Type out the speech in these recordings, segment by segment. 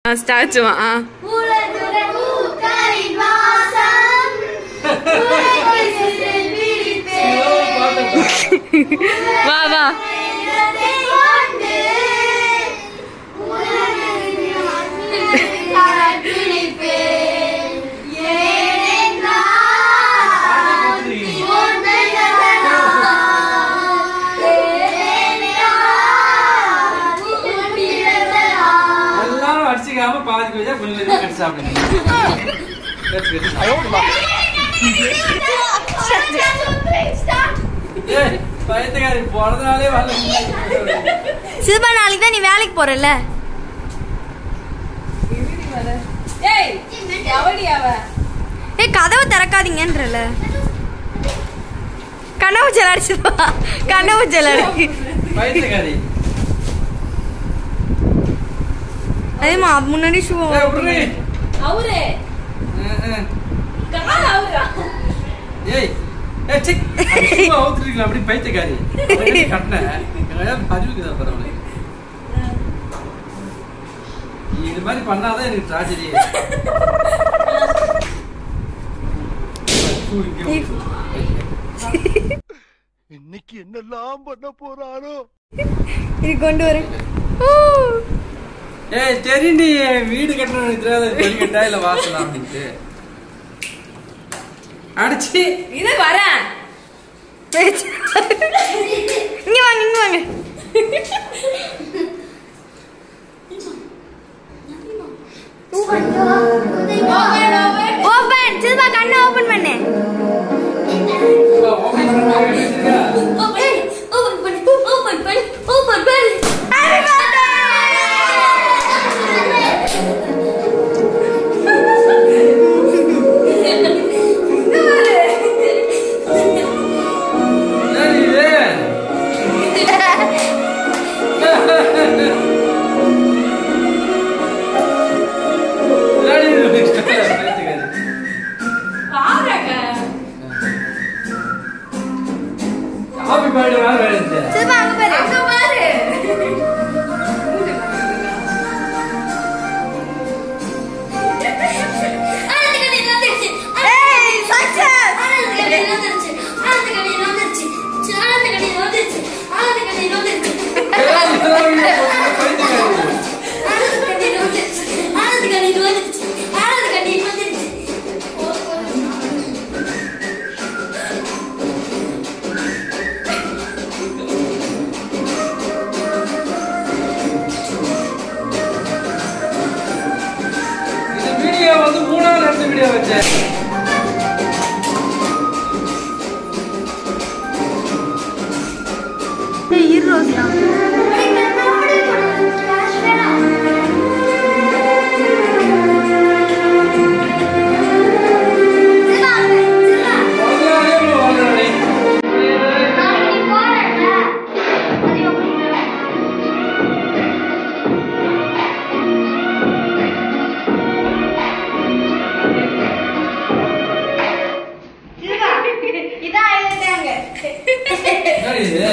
ஸ்டாச்சுவான் ஆ உலகுல பூக்களின் வாசம் உலகில் சிறில் விழிப்பேன். வா வா உலகை கொண்டு உலகில் நான் பிடிப்பேன். ஏனென்றால் உன்னை நான் ஏனென்றால் உன்னிடத்தான் எல்லாரும் அடிச்சுக்காம பாதி கொஞ்சம் கொஞ்சம் கொஞ்சம் கடிச்சு சாப்பிடுங்க கடிச்சு கடிச்சு ஏய் பயத்துக்காரி போறதுனாலே வரல சில்பா நாளைக்கு தான் நீ வேலைக்கு போறல ஏய் எவடி அவ ஏ கதவு திறக்காதீங்கன்றல கனவு ஜலாடிச்சுப்பா கனவு ஜலாடி பயத்துக்காரி அதேமா முன்னாடி ஷூ ஏய், விட்ரு. அவரே அஹ், அஹ். கால அவரா ஏய் ஏய் சிக் சும்மா அவுத்துறீங்களா அப்படி பைத்தியக்காரி அவனுக்கு கட்டினேன் அறிவுக்கு தான் பரவாயில்ல நீ இது மாதிரி பண்ணாதான் எனக்கு ட்ராஜடி இன்னைக்கு என்னெல்லாம் பண்ண போறாரோ இது கொண்டு வரு ஏய் தெரியும் நீ வீடு கட்டணும் தெரியாத வீடு கட்டா இல்ல வாசலாம் அப்படின்ட்டு அடிச்சு இது வரேன் இங்க வாங்க இங்க வாங்க ஓபன் சில்பா கண்ணை ஓபன் பண்ணு ஓபன் பண்ண Happy birthday! ஏய் இது ஏய் இது பைத்தியக்காரி பாருங்க ஹாப்பி பர்த்டே வேற வேற சில்பா அங்க பாரு அங்க பாரு ஏய் சக்சஸ் இந்த வீடியோ வந்து மூணாவது எடுத்த வீடியோ வச்சேன் ஏய் இரு ரோசியா முதல்ல இவ்வளவு வாழ்றானே. இதான் எழுதாங்க என்னடி இது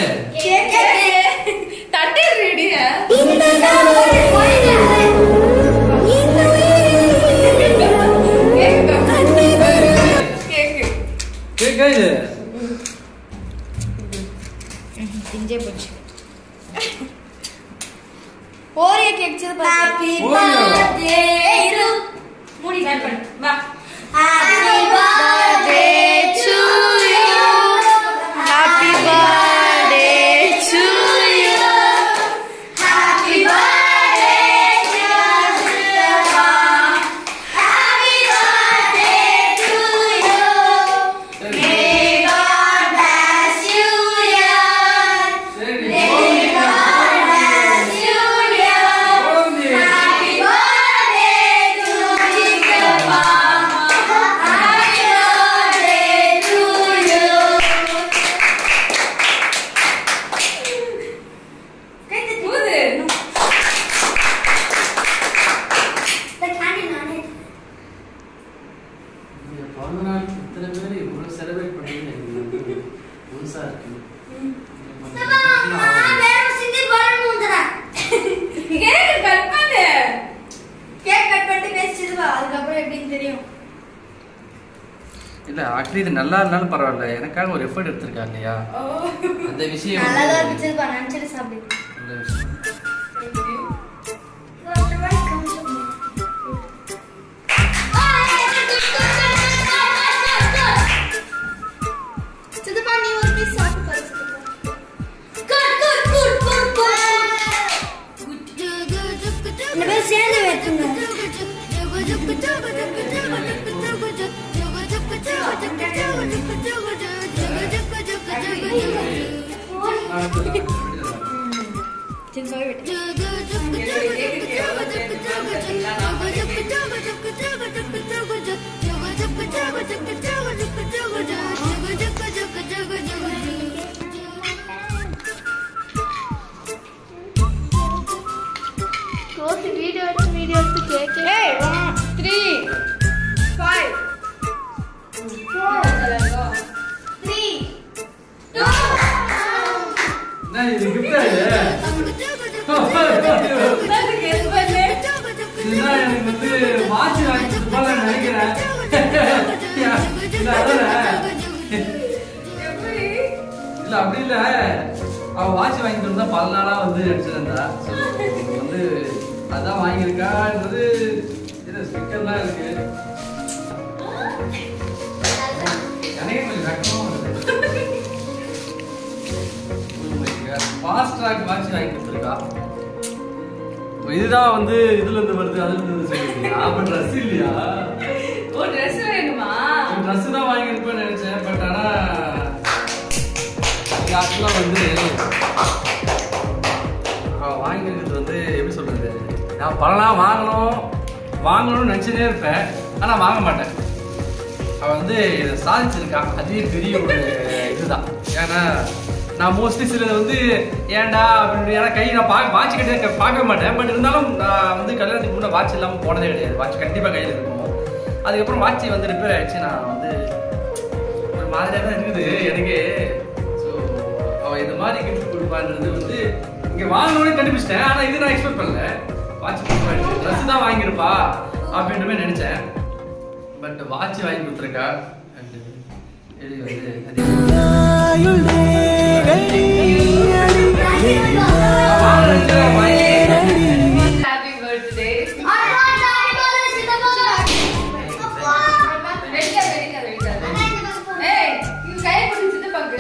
தட்டி ரெடியா கேக்கு கேக்கா இது பிஞ்சே போச்சு Oreo cake Silva happy Oreo. இரு மூடி டைப் பண்ணு வா Happy birthday to you. Happy birthday to you. Happy birthday to Silva. Happy birthday to you. May God bless you, young. சரி May God bless you, young. போதும் Happy birthday to Silva. Happy இல்ல actually இது நல்லா இருந்தாலும் பரவாயில்ல எனக்காக ஒரு effort எடுத்திருக்கா இல்லையா அந்த விஷயம் நல்லா தான் வந்து- இருந்துச்சுப்பா நினச்சிட்டு சாப்பிடு அந்த விஷயம். சித்தப்பா நீ ஒரு பீஸ் சாப்பிட்டு பாரு இந்த பேர் சேர்ந்து வைக்குங்க சித்தப்பா விட்டு வீடியோ எடுத்து வீடியோ எடுத்து கேட்க ஏய் ஒன் த்ரீ ஃபைவ் என்ன இது gift ஆ இது? இதுதான் எனக்கு வந்து watch வாங்கி கொடுத்த போல நான் நினைக்கிறேன். இல்ல, அதானே? இல்ல, அப்படி இல்ல. அவ watch வாங்கி கொடுத்தா பல நாளா வந்து நினைச்சிருந்தா. So, வந்து அதான் வாங்கியிருக்கான்றது இது ஸ்டிக்கர்லாம் இருக்கு எனக்கே கொஞ்சம் வெக்கமா வருது ஃபாஸ்ட் ட்ராக் வாட்ச் வாங்கி கொடுத்துருக்கா இதுதான் வந்து இதுல இருந்து வருது அதுல இருந்து சொல்லிருக்கீங்க அப்ப ட்ரெஸ் இல்லையா ஓ ட்ரெஸ் வேணுமா ட்ரெஸ் தான் வாங்கியிருப்பேன்னு நினைச்சேன் பட் ஆனா இது ஆக்சுவலா வந்து அவ வாங்கியிருக்கிறது வந்து எப்படி சொல்றது நான் பலனா வாங்கணும் வாங்கணும்னு நினைச்சுட்டே இருப்பேன் ஆனா வாங்க மாட்டேன் அவ வந்து இதை சாதிச்சிருக்கா அதுவே பெரிய ஒரு இதுதான் ஏன்னா நான் மோஸ்ட்லி சிலது வந்து ஏன்டா அப்படின்னு ஏன்னா கை நான் பார்க்க வாட்ச் கட்டி பார்க்க மாட்டேன் பட் இருந்தாலும் நான் வந்து கல்யாணத்துக்கு முன்னே வாட்ச் இல்லாமல் போனதே கிடையாது வாட்ச் கண்டிப்பாக கையில் இருக்கும் அதுக்கப்புறம் வாட்ச் வந்து ரிப்பேர் ஆயிடுச்சு நான் வந்து ஒரு மாதிரியாக தான் இருக்குது எனக்கு ஸோ அவள் இந்த மாதிரி கிஃப்ட் கொடுப்பான்றது வந்து இங்கே வாங்கணும்னு கண்டுபிடிச்சிட்டேன் ஆனால் இது நான் எக்ஸ்பெக்ட் பண்ணல வாட்ச் கொடுப்பாரு ட்ரெஸ் தான் வாங்கியிருப்பா அப்படின்ற மாதிரி நினச்சேன் பட் வாட்ச் வாங்கி கொடுத்துருக்கா and இது வந்து அது ஹாப்பி பர்த்டே வெடிக்காத வெடிக்காத வெடிக்காத ஏய் இது கையை பிடிச்சிட்டு பாக்கு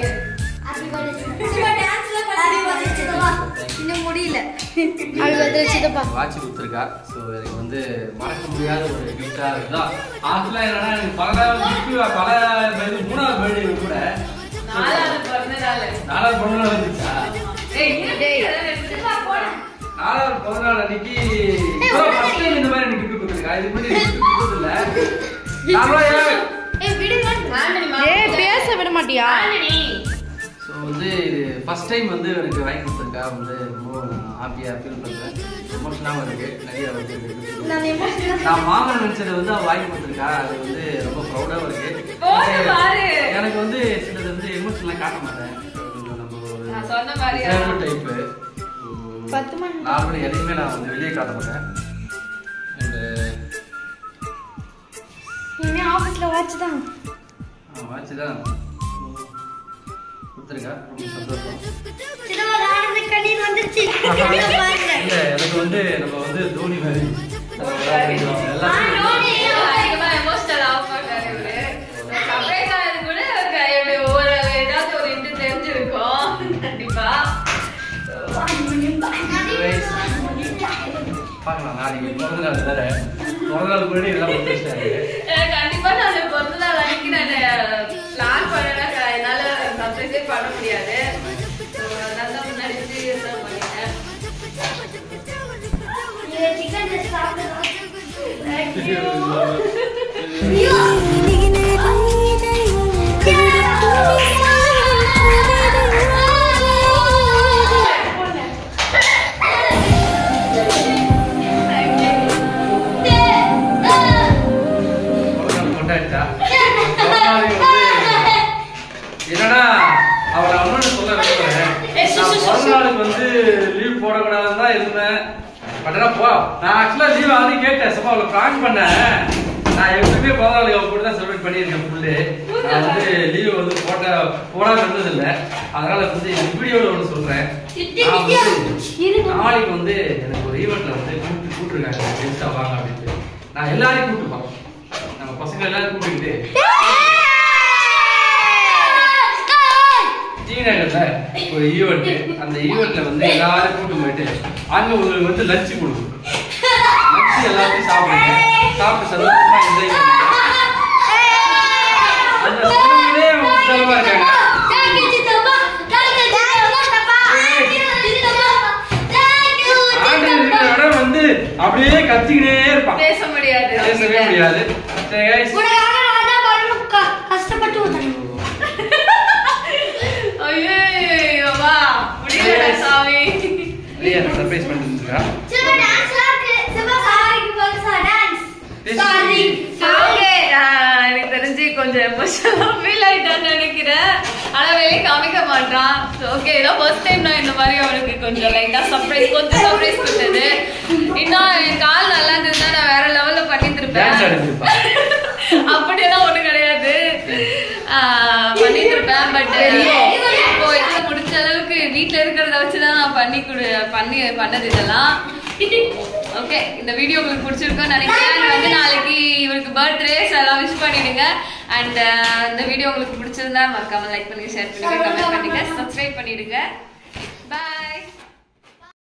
இன்னும் முடியல அது வந்து சித்தப்பா வாட்ச் கொடுத்துருக்கா ஸோ எனக்கு வந்து மறக்க முடியாத ஒரு கிஃப்டாக இதுதான் ஆக்சுவலாக என்னன்னா எனக்கு பல gift பல இது மூணாவது பர்த்டே கூட நாலாவது பிறந்த நாள் நாலாவது பிறந்த நாள் வந்துச்சா ஏய் சித்தப்பா போட நாலாவது பிறந்த நாள் அன்னைக்கு இப்பதான் first time இந்த மாதிரி எனக்கு gift கொடுத்துருக்கா இது முன்னாடி gift கொடுத்ததில்ல நாமளா ஏன் ஏய் பேச விட மாட்டியா ஸோ வந்து இது ஃபர்ஸ்ட் டைம் வந்து எனக்கு வாங்கி கொடுத்துருக்கா வந்து ரொம்ப ஹாப்பியாக ஃபீல் பண்ணுறேன் எமோஷனாகவும் இருக்கு நிறைய வந்து நான் emotional ஆ நான் வாங்கணும்னு நினைச்சதை வந்து அவ வாங்கி கொடுத்துருக்கா அது வந்து ரொம்ப ப்ரௌடாகவும் இருக்கு போடு பாரு. எனக்கு வந்து சிலது வந்து எமோஷனலாக காட்ட மாட்டேன் கொஞ்சம் நம்ம ஒரு நான் சொன்ன மாதிரியா? டைப்பு பத்து மணி நார்மலி எதையுமே நான் வந்து வெளியே காட்ட மாட்டேன் அண்ட் இனிமே ஆபீஸ்ல வாட்ச் தான் வாட்ச் தான் கொடுத்துருக்கா ரொம்ப சந்தோஷம் சித்தப்பா ஆனந்த கண்ணீர் வந்துருச்சு இங்க பாருங்க இல்ல எனக்கு வந்து நம்ம வந்து தோனி மாதிரி எல்லாம் அதிகமா emotional ஆக மாட்டாரு இவரு. Surprise ஆனது கூட அவருக்கு இப்படி ஒரு ஏதாவது ஒரு இது தெரிஞ்சிருக்கும். கண்டிப்பா. பார்க்கலாம் நாளைக்கு பிறந்த நாள் வேற பிறந்த நாள் முன்னாடி எல்லாம் முடிச்சிட்டாரு எனக்கு கண்டிப்பா நான் பிறந்த நாள் அன்னைக்கு நான் plan பண்ணேன்னா என்னால surprise ஏ பண்ண முடியாது. So, அதனால தான் முன்னாடி இருந்து இதெல்லாம் பண்ணிட்டேன். நீங்க சிக்கன் ரைஸ் சாப்பிடுறோம் பிறந்த நாள் கொண்டாடிட்டா பிறந்த நாளைக்கு வந்து என்னடா அவளை அண்ணன் சொல்ல விரும்புறேன் நான் பிறந்த நாளுக்கு வந்து லீவ் போடக்கூடாதுன்னு தான் இருந்தேன் பட் ஆனா போ நான் ஆக்சுவலா லீவ் ஆல்ரெடி கேட்டேன் சும்மா அவளை பிளான் பண்ணேன் நான் எப்பவுமே பிறந்த நாளுக்கு அவ கூட தான் செலிப்ரேட் பண்ணியிருக்கேன் ஃபுல்லு நான் வந்து லீவு வந்து போட்ட போடாம இருந்தது இல்ல அதனால வந்து இந்த வீடியோல ஒன்று சொல்றேன் நான் வந்து நாளைக்கு வந்து எனக்கு ஒரு ஈவெண்ட்ல வந்து கூப்பிட்டு கூப்பிட்டுருக்காங்க கெஸ்டா வாங்க அப்படின்ட்டு நான் எல்லாரையும் கூப்பிட்டுப்பான் நம்ம பசங்க எல்லாரும் கூப்பிட்டுக்கிட்டு டி நகர்ல ஒரு ஈவெண்ட் அந்த ஈவெண்ட்ல வந்து எல்லாரும் கூட்டு போயிட்டு அங்க உங்களுக்கு வந்து லஞ்ச் கொடுக்கும் லஞ்ச் எல்லாத்தையும் சாப்பிடுங்க சாப்பிட்டு சந்தோஷமா என்ஜாய் பண்ணுங்க அந்த குழுவிலே உற்சாகமா இருக்காங்க ஆண்டு இருக்கிற இடம் வந்து அப்படியே கத்திக்கிட்டே இருப்பான் பேச முடியாது பேசவே முடியாது சரி guys. கஷ்டப்பட்டு ஐயோ வா முடியலடா சாமி ரியா சர்ப்ரைஸ் பண்ணிட்டு இருக்கா ஓகே எனக்கு தெரிஞ்சு கொஞ்சம் எமோஷனலா ஃபீல் ஆயிட்டான்னு நினைக்கிறேன் ஆனா வெளியே காமிக்க மாட்டான் ஓகே ஏதோ ஃபர்ஸ்ட் டைம் நான் இந்த மாதிரி அவனுக்கு கொஞ்சம் லைட்டா சர்ப்ரைஸ் கொஞ்சம் சர்ப்ரைஸ் கொடுத்தது இன்னும் என் கால் நல்லா இருந்ததுன்னா நான் வேற லெவல்ல பண்ணிட்டு டான்ஸ் இருப்பேன் ஆடிட்டு அப்படியெல்லாம் ஒண்ணு கிடையாது ஆஹ் பண்ணிட்டு இருப்பேன் பட் இப்போ இது முடிஞ்ச அளவுக்கு வீட்ல இருக்கிறத வச்சுதான் நான் பண்ணி கொடு பண்ணி பண்ணது இதெல்லாம் ஓகே இந்த வீடியோ உங்களுக்கு பிடிச்சிருக்கும்னு நினைக்கிறேன் And வந்து நாளைக்கு இவருக்கு பர்த்டே எல்லாம் விஷ் பண்ணிடுங்க அண்ட் இந்த வீடியோ உங்களுக்கு பிடிச்சிருந்தா மறக்காம லைக் பண்ணி ஷேர் பண்ணுங்க கமெண்ட் பண்ணுங்க சப்ஸ்கிரைப் பண்ணிடுங்க